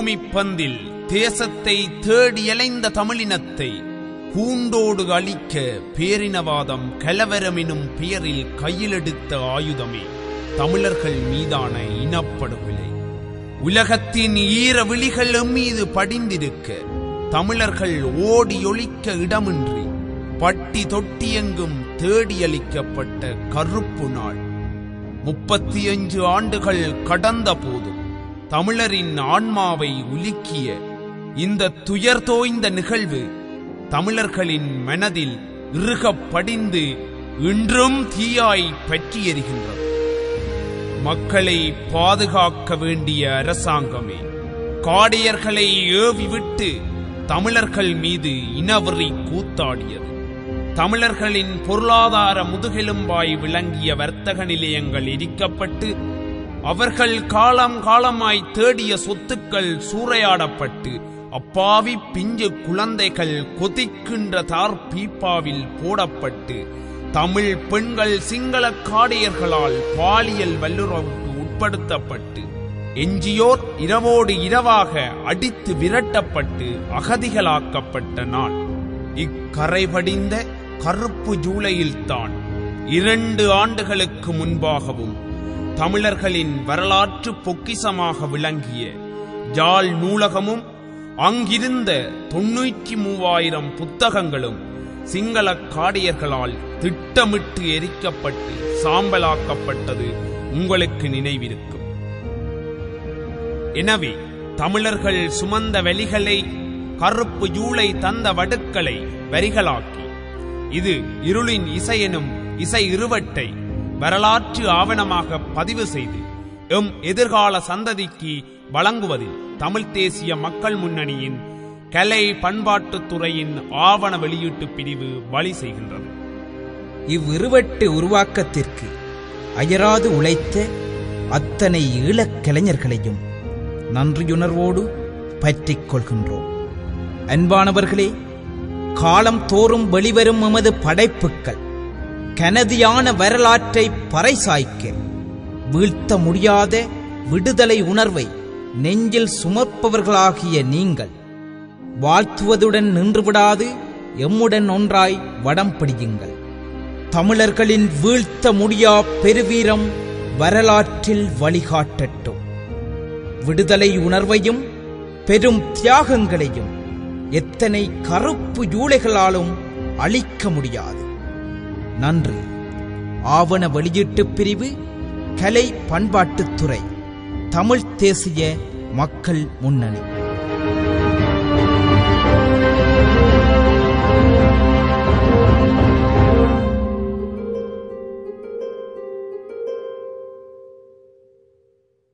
பூமிப்பந்தில் தேசத்தை தேடி அலைந்த தமிழினத்தை கூண்டோடு அழிக்க பேரினவாதம் கலவரம் எனும் பெயரில் கையிலெடுத்த ஆயுதமே தமிழர்கள் மீதான இனப்படுகொலை உலகத்தின் ஈர விழிகள் எம்மீது படிந்திருக்க தமிழர்கள் ஓடி ஒழிக்க இடமின்றி பட்டி தொட்டியெங்கும் தேடியளிக்கப்பட்ட கருப்பு நாள் முப்பத்தி அஞ்சு ஆண்டுகள் கடந்த போதும் தமிழரின் ஆன்மாவை உலுக்கிய இந்த துயர் தோய்ந்த நிகழ்வு தமிழர்களின் மனதில் இறுகப் படிந்து இன்றும் தீயாய் பற்றி எரிகின்றது மக்களை பாதுகாக்க வேண்டிய அரசாங்கமே காடையர்களை ஏவி விட்டு தமிழர்கள் மீது இனவெறி கூத்தாடியது தமிழர்களின் பொருளாதார முதுகெலும்பாய் விளங்கிய வர்த்தக நிலையங்கள் எரிக்கப்பட்டு அவர்கள் காலம் காலமாய் தேடிய சொத்துக்கள் சூறையாடப்பட்டு அப்பாவி பிஞ்சு குழந்தைகள் கொதிக்கின்ற தார் பீப்பாவில் போடப்பட்டு தமிழ் பெண்கள் சிங்கள காடையர்களால் பாலியல் வல்லுறவுக்கு உட்படுத்தப்பட்டு எஞ்சியோர் இரவோடு இரவாக அடித்து விரட்டப்பட்டு அகதிகளாக்கப்பட்ட நாள் இக்கரை படிந்த கருப்பு ஜூலையில்தான் இரண்டு ஆண்டுகளுக்கு முன்பாகவும் தமிழர்களின் வரலாற்று பொக்கிசமாக விளங்கிய ஜாழ் நூலகமும் அங்கிருந்த தொன்னூற்றி மூவாயிரம் புத்தகங்களும் சிங்கள காடையர்களால் திட்டமிட்டு எரிக்கப்பட்டு சாம்பலாக்கப்பட்டது உங்களுக்கு நினைவிருக்கும் எனவே தமிழர்கள் சுமந்த வெளிகளை கருப்பு ஜூலை தந்த வடுக்களை வரிகளாக்கி இது இருளின் இசையெனும் இசை இருவட்டை வரலாற்று ஆவணமாக பதிவு செய்து எம் எதிர்கால சந்ததிக்கு வழங்குவதில் தமிழ்த் தேசிய மக்கள் முன்னணியின் கலை பண்பாட்டுத் துறையின் ஆவண வெளியீட்டு பிரிவு வழி செய்கின்றது இவ்விருவட்டு உருவாக்கத்திற்கு அயராது உழைத்த அத்தனை ஈழக் கலைஞர்களையும் நன்றியுணர்வோடு பற்றிக் கொள்கின்றோம் அன்பானவர்களே காலம் தோறும் வெளிவரும் எமது படைப்புக்கள் கனதியான வரலாற்றை பறைசாய்க்க வீழ்த்த முடியாத விடுதலை உணர்வை நெஞ்சில் சுமப்பவர்களாகிய நீங்கள் வாழ்த்துவதுடன் நின்றுவிடாது எம்முடன் ஒன்றாய் வடம் பிடியுங்கள் தமிழர்களின் வீழ்த்த முடியா பெருவீரம் வரலாற்றில் வழிகாட்டட்டும் விடுதலை உணர்வையும் பெரும் தியாகங்களையும் எத்தனை கருப்பு ஜூளைகளாலும் அழிக்க முடியாது நன்றி ஆவண வெளியீட்டுப் பிரிவு கலை பண்பாட்டுத் துறை தமிழ்த் தேசிய மக்கள் முன்னணி